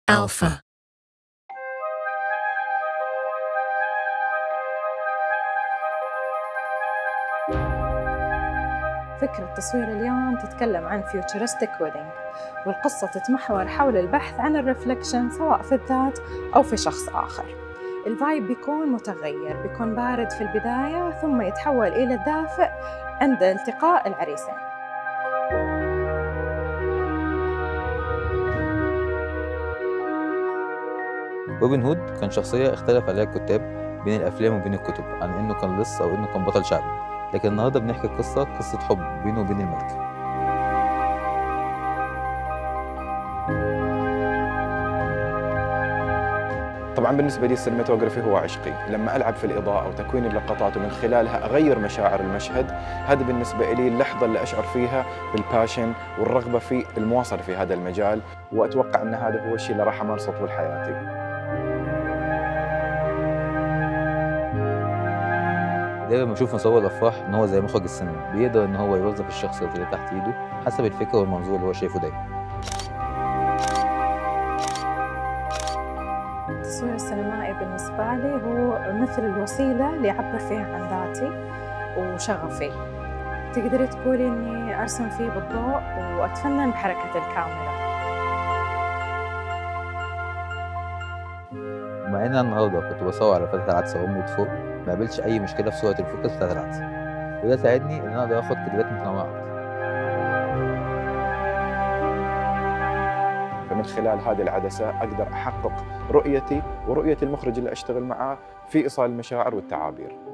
Alpha. فكرة تصوير اليوم تتكلم عن فيوتشرستيك ويدنج والقصة تتمحور حول البحث عن الرفلكشن سواء في الذات أو في شخص آخر الفايب بيكون متغير بيكون بارد في البداية ثم يتحول إلى دافئ عند التقاء العريسين روبن هود كان شخصية اختلف عليها الكتاب بين الأفلام وبين الكتب عن إنه كان لص أو إنه كان بطل شعبي لكن النهاردة بنحكي قصة قصة حب بينه وبين الملكة طبعا بالنسبه لي السينماتوجرافي هو عشقي لما العب في الاضاءه وتكوين اللقطات ومن خلالها اغير مشاعر المشهد هذا بالنسبه لي اللحظه اللي اشعر فيها بالباشن والرغبه في المواصله في هذا المجال واتوقع ان هذا هو الشيء اللي راح امارسه طول حياتي دايما بشوف مصور الأفراح إن هو زي مخرج السينما بيقدر إن هو يوظف الشخصيات اللي تحت إيده حسب الفكرة والمنظور اللي هو شايفه دايما التصوير السينمائي بالنسبة لي هو مثل الوسيلة اللي أعبر فيها عن ذاتي وشغفي تقدري تقولي إني أرسم فيه بالضوء وأتفنن بحركة الكاميرا ومع إن أنا النهاردة كنت بصور على فتحة العدسة وأمي فوق ما قابلتش أي مشكلة في صورة الفوكس بتاعت العدسة وده ساعدني إن أنا أقدر آخد كادرات متنوعة أكتر فمن خلال هذه العدسه اقدر احقق رؤيتي ورؤيه المخرج اللي اشتغل معاه في ايصال المشاعر والتعابير